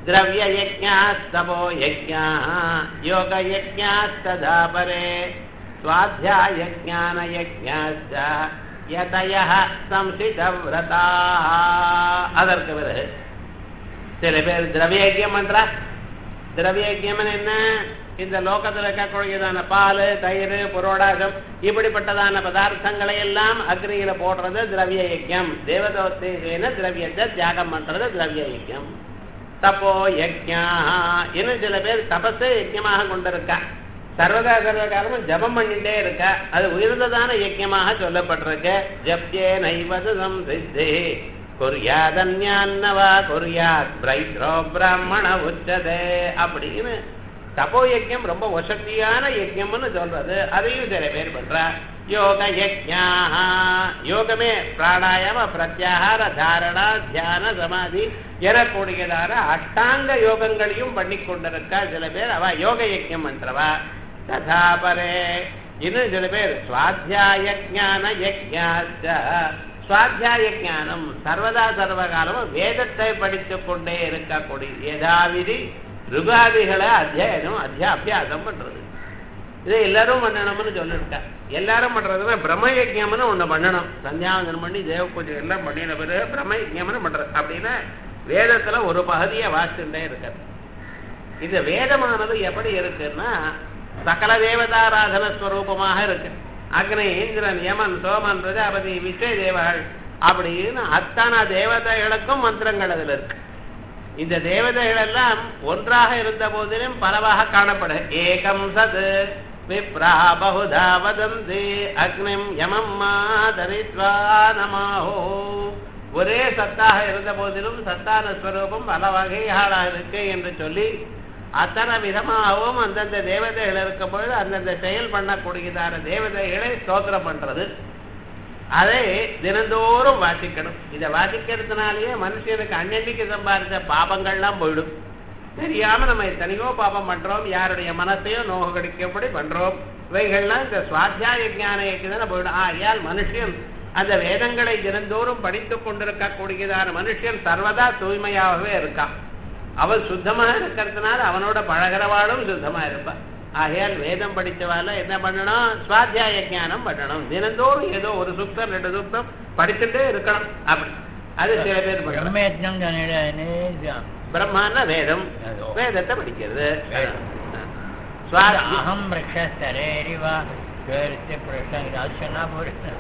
द्रव्ययज्ञास्तपो यज्ञाः योगयज्ञास्तथा परे स्वाध्यायज्ञानयज्ञाश्च यतयः संसितव्रताः அதற்கு பிறகு சில பேர் திரவியஜ்யம் பண்றா திரவியஜ்யம் என்ன இந்த லோகத்தில் இருக்கக்கூடியதான பால் தயிர் புரோடாகம் இப்படிப்பட்டதான பதார்த்தங்களை எல்லாம் அக்னியில போடுறது திரவிய யஜ்யம் தேவதோத்தேன திரவியத்தை தியாகம் பண்றது திரவிய யஜ்யம் தப்போ யஜ்யா இன்னும் சில பேர் தபஸை யஜ்யமாக கொண்டிருக்கா சர்வதா சர்வகாலமும் ஜபம் பண்ணிட்டே இருக்கா அது உயர்ந்ததான யஜ்யமாக சொல்லப்பட்டிருக்கு ஜப்யே நைவதம் சித்தே குறியாதன்யான்னவா குறியாத் பிரைத்ரோ பிராமண உச்சதே அப்படின்னு தபோ யஜ்யம் ரொம்ப வசதியான யஜ்யம்னு சொல்றது அதையும் சில பேர் பண்றா யோக யஜ்யா யோகமே பிராணாயாம பிரத்யாகார தாரணா தியான சமாதி எனக்கூடியதான அஷ்டாங்க யோகங்களையும் பண்ணி கொண்டிருக்கா சில பேர் அவ யோக யஜ்யம் பண்றவா ததா பரே இன்னும் சில பேர் சுவாத்தியாய ஜான யஜ்யாச்ச சுவாத்தியாய ஞானம் சர்வதா சர்வகாலமும் வேதத்தை படித்துக் கொண்டே இருக்கக்கூடிய யதாவிதி ருகாதிகளை அத்தியாயனம் அத்தியா அபியாசம் பண்றது இதை எல்லாரும் பண்ணணும்னு சொல்லிருக்கா எல்லாரும் பண்றதுன்னா பிரம்ம யஜ்யம்னு ஒண்ணு பண்ணணும் சந்தியாவந்தனம் பண்ணி தேவ பூஜை எல்லாம் பண்ணின பிறகு பிரம்ம யஜ்யம்னு பண்றது அப்படின்னா வேதத்துல ஒரு பகுதியை வாசிச்சுட்டே இருக்காது இந்த வேதமானது எப்படி இருக்குன்னா சகல தேவதாராதன ஸ்வரூபமாக இருக்கு அக்னி இந்திரன் யமன் சோமன் பிரஜாபதி விஜய் தேவர்கள் அப்படின்னு அத்தனை தேவதைகளுக்கும் மந்திரங்கள் அதுல இருக்கு இந்த தேவதைகள் எல்லாம் ஒன்றாக இருந்த போதிலும் பலவாக காணப்படும் ஏகம் சத் விப்ரா பகுதா வதந்தி அக்னிம் யமம் மாதரித்வா நமாஹோ ஒரே சத்தாக இருந்த போதிலும் சத்தான ஸ்வரூபம் பல வகைகளாக இருக்கு என்று சொல்லி அத்தனை விதமாகவும் அந்தந்த தேவதைகள் இருக்கும் பொழுது அந்தந்த செயல் பண்ணக்கூடியதான தேவதைகளை ஸ்தோத்திரம் பண்றது அதை தினந்தோறும் வாசிக்கணும் இதை வாசிக்கிறதுனாலேயே மனுஷனுக்கு அன்னன்னைக்கு சம்பாதித்த பாபங்கள்லாம் போயிடும் தெரியாம நம்ம எத்தனையோ பாபம் பண்றோம் யாருடைய மனசையும் நோக கடிக்கப்படி பண்றோம் இவைகள்லாம் இந்த சுவாத்தியாய ஞானக்கு தானே போயிடும் ஆகையால் மனுஷன் அந்த வேதங்களை தினந்தோறும் படித்துக் கொண்டிருக்கக்கூடியதான மனுஷன் சர்வதா தூய்மையாகவே இருக்கான் அவன் சுத்தமா இருக்கிறதுனால அவனோட பழகிறவாளும் சுத்தமா இருப்பான் ஆகையால் வேதம் படித்தவால என்ன பண்ணணும் சுவாத்தியாய ஞானம் பண்ணணும் தினந்தோறும் ஏதோ ஒரு சுத்தம் ரெண்டு சுத்தம் படிச்சுட்டே இருக்கணும் அப்படி அது சில பேர் பண்ணணும் பிரம்மயஜ்ஞம் தானே பிரம்மான்னா வேதம் அதோ. வேதத்தை படிக்கிறது வேதம். சுவாத்தி- அகம் ரக்ஷஸ்தரேரிவா ஸ்வேரித்து பிரஷ்னம் இது அது சொன்னா போறேன்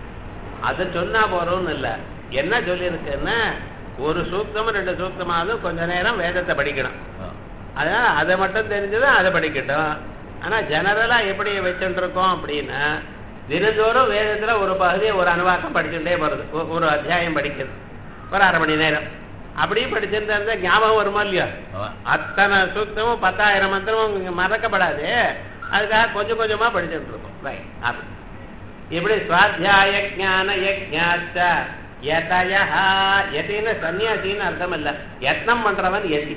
அது சொன்னா போறோம்னு இல்ல என்ன சொல்லியிருக்குன்னா ஒரு சூக்தம் ரெண்டு சூக்தமாவது கொஞ்ச நேரம் வேதத்தை படிக்கணும் அதனால அதை மட்டும் தெரிஞ்சது அதை படிக்கட்டும் ஆனா ஜெனரலா எப்படி வச்சுட்டு இருக்கோம் அப்படின்னா தினந்தோறும் வேதத்துல ஒரு பகுதியை ஒரு அனுவாக்கம் படிச்சுட்டே போறது ஒ- ஒரு அத்தியாயம் படிக்கிறது ஒரு அரை மணி நேரம் அப்படியே படிச்சிருந்தா இருந்தா ஞாபகம் வருமா இல்லையா அத்தனை சூக்தமும் பத்தாயிரம் மந்திரமும் இங்க மறக்கப்படாது அதுக்காக கொஞ்சம் கொஞ்சமா படிச்சுட்டு இருக்கோம் ரைட் அப்படி இப்படி சுவாத்தியாய ஞான யஜ்ஞாச்ச யதயா யதின்னு சன்னியாசின்னு அர்த்தம் இல்ல யத்னம் பண்றவன் யதி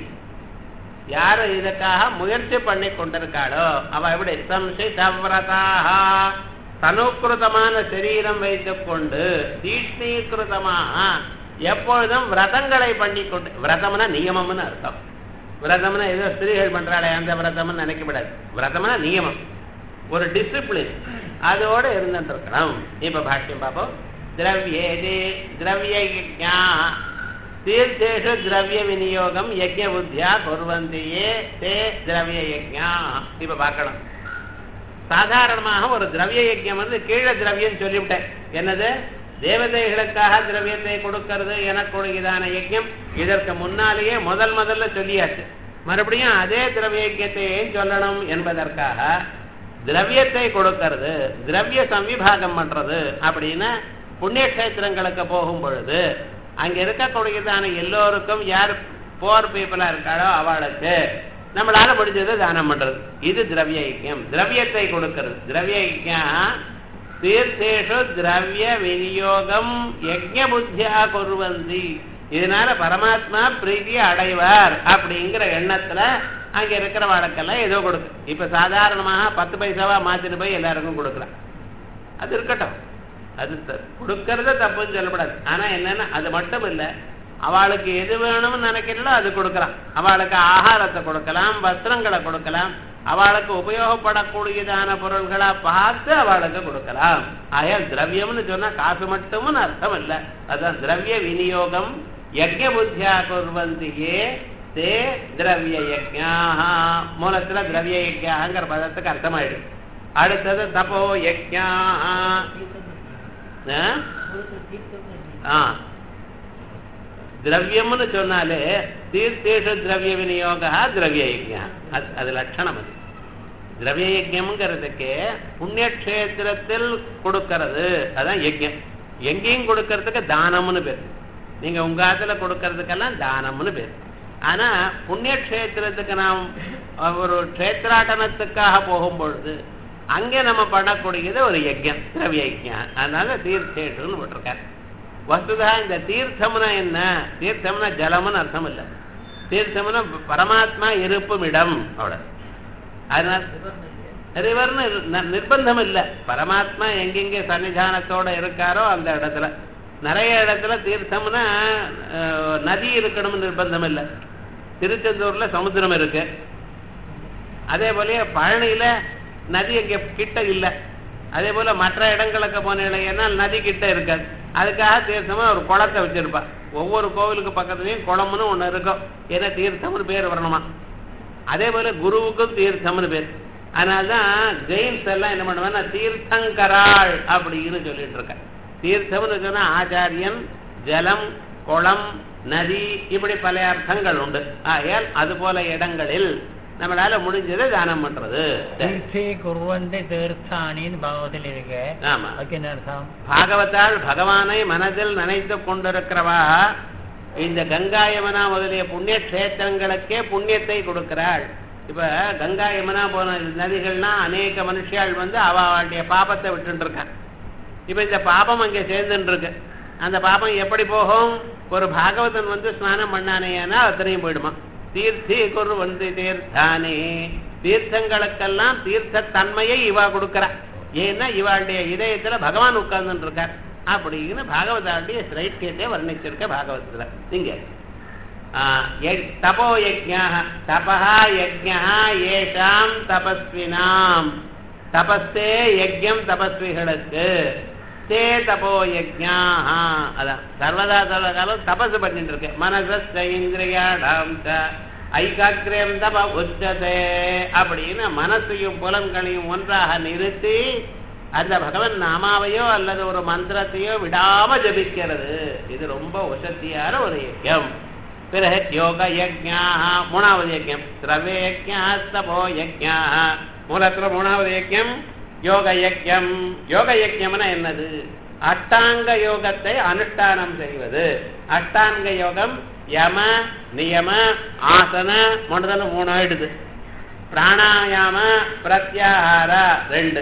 யாரு இதுக்காக முயற்சி பண்ணி கொண்டிருக்காளோ அவ எப்படி சம்சிதவிரதாக தனுக்கிருதமான சரீரம் வைத்துக் கொண்டு தீஷ்ணீகிருதமாக எப்பொழுதும் விரதங்களை பண்ணி கொண்டு விரதம்னா நியமம்னு அர்த்தம் விரதம்னா ஏதோ ஸ்திரீகள் பண்றாளே அந்த விரதம்னு நினைக்கப்படாது விரதம்னா நியமம் ஒரு டிசிப்ளின் அதோட இருந்துட்டு இருக்கணும் இப்ப பாஷ்யம் பார்ப்போம் திரவியேதி திரவிய தீர்த்தேஷு திரவிய விநியோகம் யஜ்ய புத்தியா குர்வந்தியே தே திரவிய யஜ்ஞா இப்ப பார்க்கணும் சாதாரணமாக ஒரு திரவிய யஜ்யம் வந்து கீழே திரவியம் சொல்லிவிட்டேன் என்னது தேவதைகளுக்காக திரவியத்தை கொடுக்கிறது எனக்குடையதான யஜ்யம் இதற்கு முன்னாலேயே முதல் முதல்ல சொல்லியாச்சு மறுபடியும் அதே திரவிய யஜ்யத்தை ஏன் சொல்லணும் என்பதற்காக திரவியத்தை கொடுக்கிறது திரவிய சம்விபாகம் பண்றது அப்படின்னு புண்ணிய கஷேத்திரங்களுக்கு போகும் பொழுது அங்க இருக்கக்கூடியதான எல்லோருக்கும் யார் போர் பீப்புளா இருக்காளோ அவளுக்கு நம்மளால முடிஞ்சது தானம் பண்றது இது திரவிய யஜ்யம் திரவியத்தை கொடுக்கிறது திரவிய யஜ்யம் தீர்த்தேஷு திரவிய விநியோகம் யஜ்ய புத்தியா குருவந்தி இதனால பரமாத்மா பிரீதியை அடைவார் அப்படிங்கிற எண்ணத்துல அங்க இருக்கிற வழக்கெல்லாம் ஏதோ கொடுக்கு இப்ப சாதாரணமாக பத்து பைசாவா மாத்திட்டு போய் எல்லாருக்கும் கொடுக்கலாம் அது இருக்கட்டும் அது த- கொடுக்கறத தப்புன்னு சொல்லக்கூடாது ஆனா என்னன்னா அது மட்டும் இல்ல அவளுக்கு எது வேணும்னு நினைக்கிறீங்களோ அது கொடுக்கலாம் அவளுக்கு ஆகாரத்தை கொடுக்கலாம் வஸ்திரங்களை கொடுக்கலாம் அவளுக்கு உபயோகப்படக்கூடியதான பொருள்களா பார்த்து அவளுக்கு கொடுக்கலாம் ஆயால் திரவியம்னு சொன்னா காசு மட்டும்னு அர்த்தம் இல்லை அதான் திரவிய விநியோகம் யஜ்ய புத்தியா குர்வந்தியே தே திரவிய யஜ்ஞாக மூலத்துல திரவிய யஜ்ஞாங்கிற பதத்துக்கு அர்த்தமாயிடுது அடுத்தது தபோ யஜ்ஞா ஆ திரவியம்னு சொன்னாலே தீர்த்தேஷு திரவிய விநியோகா திரவிய யஜ்ஞா அது அது லட்சணம் அது திரவிய யஜ்யம்ங்கிறதுக்கு புண்ணியக்ஷேத்திரத்தில் கொடுக்கறது அதான் யஜ்யம் எங்கேயும் கொடுக்கறதுக்கு தானம்னு பேர் நீங்க உங்க ஆத்துல கொடுக்கறதுக்கெல்லாம் தானம்னு பேர் ஆனா புண்ணியக்ஷேத்திரத்துக்கு நாம் ஒரு க்ஷேத்ராட்டனத்துக்காக போகும் பொழுது அங்கே நம்ம பண்ணக்கூடியது ஒரு யஜ்யம் திரவிய யஜ்யம் அதனால தீர்த்தேஷுன்னு போட்டிருக்காரு வஸ்துதா இந்த தீர்த்தம்னா என்ன தீர்த்தம்னா ஜலம்னு அர்த்தம் இல்லை தீர்த்தம்னா பரமாத்மா இருப்பும் இடம் அவ்வளவு அதனால ரிவர்னு ந- நிர்பந்தம் இல்லை பரமாத்மா எங்கெங்கே சன்னிதானத்தோட இருக்காரோ அந்த இடத்துல நிறைய இடத்துல தீர்த்தம்னா அஹ், நதி இருக்கணும்னு நிர்பந்தம் இல்லை திருச்செந்தூர்ல சமுத்திரம் இருக்கு அதே போல பழனியில நதி அங்கே கிட்ட இல்லை அதே போல மற்ற இடங்களுக்கு போனீங்கன்னா நதி கிட்ட இருக்காது அதுக்காக தீர்த்தமா ஒரு குளத்தை வச்சிருப்பா ஒவ்வொரு கோவிலுக்கு பக்கத்துலயும் குளம்னு ஒண்ணு இருக்கும் ஏன்னா தீர்த்தம்னு பேர் வரணுமா அதே போல குருவுக்கும் தீர்த்தம்னு பேர் அதனாலதான் ஜெயின்ஸ் எல்லாம் என்ன பண்ணுவாங்கன்னா தீர்த்தங்கராள் அப்படின்னு சொல்லிட்டு இருக்க தீர்த்தம்னு சொன்னா ஆச்சாரியன் ஜலம் குளம் நதி இப்படி பல அர்த்தங்கள் உண்டு ஆகையால் அது போல இடங்களில் நம்மளால முடிஞ்சதை தானம் பண்றது தீர்த்தே குர்வந்தி தீர்த்தானின்னு பாகவத்தில் இருக்கு ஆமா அதுக்கு என்ன அர்த்தம் பாகவதால் பகவானை மனதில் நினைத்து கொண்டிருக்கிறவா இந்த கங்கா யமுனா முதலிய புண்ணிய கஷேத்திரங்களுக்கே புண்ணியத்தை கொடுக்கிறாள் இப்ப கங்கா யமுனா போன நதிகள்னா அநேக மனுஷியாள் வந்து அவ அவளுடைய பாபத்தை விட்டுட்டு இருக்கான் இப்ப இந்த பாபம் அங்கே சேர்ந்துட்டு இருக்கு அந்த பாபம் எப்படி போகும் ஒரு பாகவதன் வந்து ஸ்நானம் பண்ணானேனா அத்தனையும் போயிடுமா தீர்த்தி குரு வந்து தீர்த்தானே தீர்த்தங்களுக்கெல்லாம் தீர்த்த தன்மையை இவா கொடுக்கறா ஏன்னா இவாளுடைய இதயத்துல பகவான் உட்கார்ந்துட்டு இருக்கார் அப்படின்னு பாகவதாளுடைய சிரைக்கியத்தை வர்ணிச்சிருக்க பாகவதத்துல நீங்க ஆஹ் யக்- தபோ யஜ்ஞா தபஹா யஜ்ஞா ஏஷாம் தபஸ்வினாம் தபஸ்தே யஜ்யம் தபஸ்விகளுக்கு தே தபோ யஜ்ஞா அதான் சர்வதா சர்வ காலம் தபசு பண்ணிட்டு இருக்கு மனச இந்திரியாடாம் ச ஐகாக்கிரியம் தப உச்சதே அப்படின்னு மனசையும் புலன்களையும் ஒன்றாக நிறுத்தி அந்த பகவன் நாமாவையோ அல்லது ஒரு மந்திரத்தையோ விடாம ஜபிக்கிறது இது ரொம்ப உசத்தியான ஒரு யஜ்யம் பிறகு யோக யஜ்ஞா மூணாவது யஜ்யம் திரவே யஜ்ஞா தபோ யஜ்ஞா மூலத்துல மூணாவது யஜ்யம் யோக யஜ்யம் யோக யஜ்யம்னா என்னது அட்டாங்க யோகத்தை அனுஷ்டானம் செய்வது அட்டாங்க யோகம் யம நியம ஆசன மூணுதான மூணு ஆயிடுது பிராணாயாம பிரத்யாகார ரெண்டு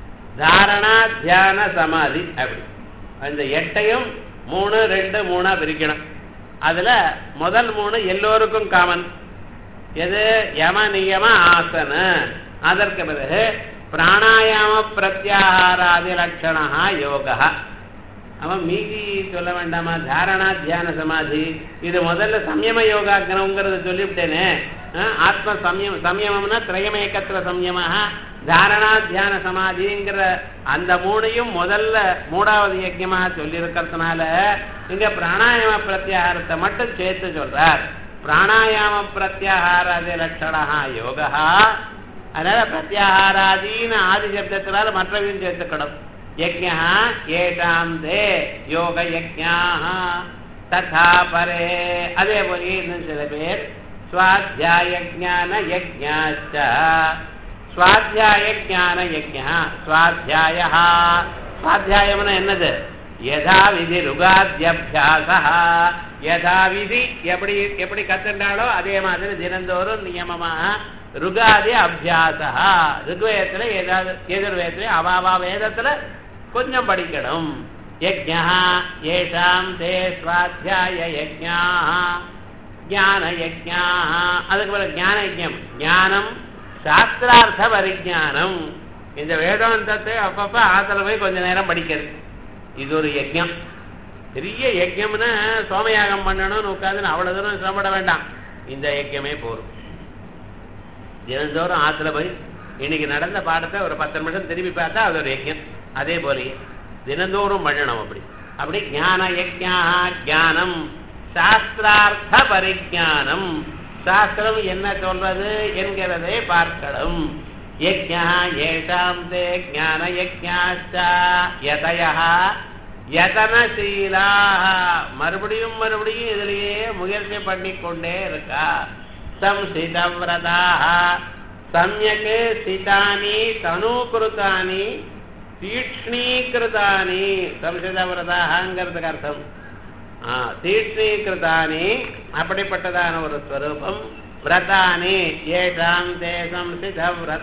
தாரணா தியான சமாதி அப்படி அந்த எட்டையும் மூணு ரெண்டு மூணா பிரிக்கணும் அதுல முதல் மூணு எல்லோருக்கும் காமன் எது யம நியம ஆசன அதற்கு பிறகு பிராணாயாம பிரத்யாகாராதி லட்சணா யோகா அவன் மீதி சொல்ல வேண்டாமா தாரணா தியான சமாதி இது முதல்ல சம்யம யோகாக்கணுங்கிறத சொல்லிவிட்டேனே அஹ், ஆத்ம சம்யம் சம்யமம்னா திரயமேக்கத்திர சம்யமாக தாரணா தியான சமாதிங்கிற அந்த மூணையும் முதல்ல மூணாவது யஜ்யமாக சொல்லியிருக்கிறதுனால இங்க பிராணாயாம பிரத்யாகாரத்தை மட்டும் சேர்த்து சொல்றார் பிராணாயாம பிரத்யாகாராதி லட்சணா யோகா அதனால பிரத்யாகாராதீன ஆதி சப்தத்தினால மற்றவையும் சேர்த்துக்கணும் யஜ்ஞா ஏஷாம் தே யோக யஜ்ஞா ததா பரே அதே போல இன்னும் சில பேர் சுவாத்தியாய ஞான யஜ்ஞாச்ச சுவாத்தியாய ஞான யஜ்ஞா சுவாத்தியாய சுவாத்தியாயம்னா என்னது யதா விதி ருகாத்தியபியாசா யதா விதி எப்படி எப்படி கத்துண்டாலோ அதே மாதிரி தினந்தோறும் நியமமாக ருகாதி அபியாசா ருக்வேதத்துல ஏதாவது எதிர்வேதத்துல அவாவா வேதத்துல கொஞ்சம் படிக்கணும் யஜ்ஞா ஏஷாம் தே சுவாத்தியாய யஜ்ஞா ஞான யஜ்ஞா அதுக்கு பிறகு ஞான யஜ்ஞம் ஞானம் சாஸ்திரார்த்த பரிஜானம் இந்த வேதாந்தத்தை அப்பப்ப ஆத்துல போய் கொஞ்ச நேரம் படிக்கிறது இது ஒரு யஜ்ஞம் பெரிய யஜ்யம்னா சோமயாகம் பண்ணணும்னு உட்காந்து அவ்வளவு தூரம் சிரமப்பட வேண்டாம் இந்த யஜ்யமே போரும் தினந்தோறும் ஆத்துல போய் இன்னைக்கு நடந்த பாடத்தை ஒரு பத்து நிமிஷம் திரும்பி பார்த்தா அது ஒரு யஜ்யம் அதே போலயே தினந்தோறும் பண்ணணும் அப்படி அப்படி ஞான யஜ்யா ஞானம் சாஸ்திரார்த்த பரிஜானம் சாஸ்திரம் என்ன சொல்றது என்கிறதை பார்க்கணும் யஜ்யா ஏஷாம் தே ஞான யஜ்யாச்சா யதயா யதனசீலா மறுபடியும் மறுபடியும் இதுலயே முயற்சி பண்ணிக்கொண்டே இருக்கா संसितव्रताः सम्यक् स्थितानि तनूकृतानि தீக்ஷ்ணீகிருதானி சம்சிதவிரதாங்கிறதுக்கு அர்த்தம் ஆ, தீக்ஷ்ணீகிருதானி அப்படிப்பட்டதான ஒரு ஸ்வரூபம் விரதானி ஏஷாம் தேசம் சித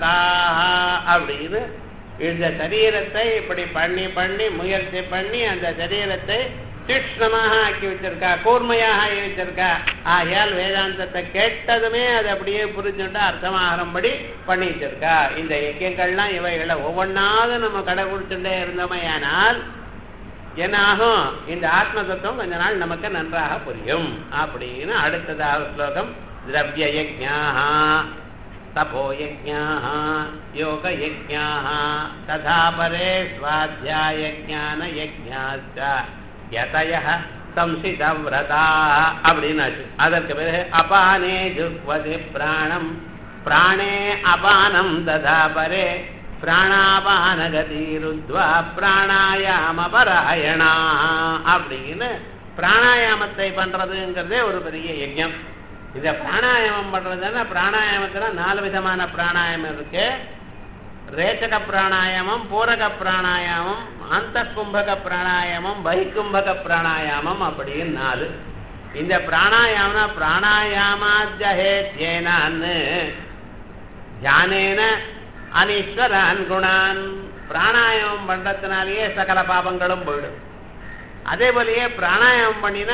அப்படின்னு இந்த சரீரத்தை இப்படி பண்ணி பண்ணி முயற்சி பண்ணி அந்த சரீரத்தை தீக்ஷ்ணமாக ஆக்கி வச்சிருக்கா கூர்மையாக ஆக்கி வச்சிருக்கா ஆகையால் வேதாந்தத்தை கேட்டதுமே அது அப்படியே புரிஞ்சுட்டு அர்த்தமாகறபடி பண்ணி வச்சிருக்கா இந்த யக்கியங்கள்லாம் இவைகளை ஒவ்வொன்றாவது நம்ம கடைபிடிச்சுட்டே இருந்தோமையானால் என்ன ஆகும் இந்த ஆத்ம தத்துவம் கொஞ்ச நாள் நமக்கு நன்றாக புரியும் அப்படின்னு அடுத்ததாக ஸ்லோகம் திரவிய யஜ்ஞாஹா தபோ யஜ்ஞாஹ யோக யஜ்ஞாஹ ததா பரே ஸ்வாத்தியாய ஞான யஜ்ஞாச்ச யதய சம்சிதவிரதா அப்படின்னாச்சு அதற்கு பிறகு அபானே ஜுக்வதி பிராணம் பிராணே அபானம் ததா பரே பிராணாபானகதீருத்வா பிராணாயாம பராயணா அப்படின்னு பிராணாயாமத்தை பண்றதுங்கிறதே ஒரு பெரிய யஜ்ஞம் இந்த பிராணாயாமம் பண்றதுன்னா பிராணாயாமத்துல நாலு விதமான பிராணாயாமம் இருக்கு ரேச்சக பிராணாயாமம் பூரக பிராணாயாமம் அந்த கும்பக பிராணாயாமம் பைக்கும்பக பிராணாயாமம் அப்படின்னு நாலு இந்த பிராணாயாமனா பிராணாயாமாத்தியேனான்னு தியானேன அனீஸ்வரான் குணான் பிராணாயாமம் பண்றதுனாலேயே சகல பாபங்களும் போயிடும் அதே போலயே பிராணாயாமம் பண்ணினா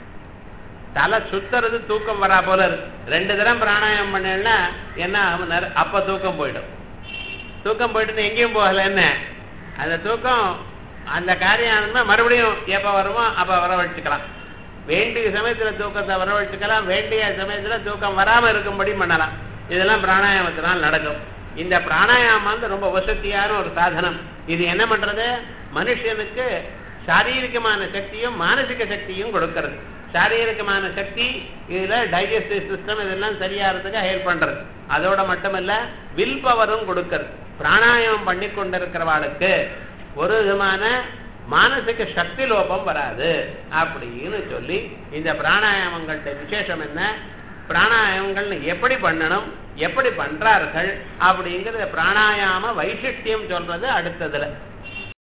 தலை சுத்துறது தூக்கம் வரா போல இருக்கு ரெண்டு தரம் பிராணாயாமம் பண்ணேன்னா என்ன ஆகும்? நர- அப்ப தூக்கம் போயிடும் தூக்கம் போயிட்டு எங்கேயும் போகல என்ன அந்த தூக்கம் அந்த காரியம் ஆனதுமே மறுபடியும் எப்ப வருமோ அப்ப வரவழைச்சுக்கலாம் வேண்டிய சமயத்துல தூக்கத்தை வரவழைச்சுக்கலாம் வேண்டிய சமயத்துல தூக்கம் வராம இருக்கும்படி பண்ணலாம் இதெல்லாம் பிராணாயாமத்தினால் நடக்கும் இந்த பிராணாயாமம் வந்து ரொம்ப வசதியான ஒரு சாதனம் இது என்ன பண்றது மனுஷனுக்கு சாரீரிகமான சக்தியும் மானசிக சக்தியும் கொடுக்கிறது சாரீரிகமான சக்தி இதுல டைஜஸ்டிவ் சிஸ்டம் இதெல்லாம் சரியாகிறதுக்கு ஹெல்ப் பண்றது அதோட மட்டுமல்ல வில் பவரும் கொடுக்கிறது பிராணாயாமம் பண்ணி கொண்டிருக்கிறவாளுக்கு ஒரு விதமான மானசிக சக்தி லோபம் வராது அப்படின்னு சொல்லி இந்த பிராணாயாமங்கள்ட்ட விசேஷம் என்ன பிராணாயாமங்கள் எப்படி பண்ணணும் எப்படி பண்றார்கள் அப்படிங்கிறது பிராணாயாம வைசிஷ்டியம் சொல்றது அடுத்ததுல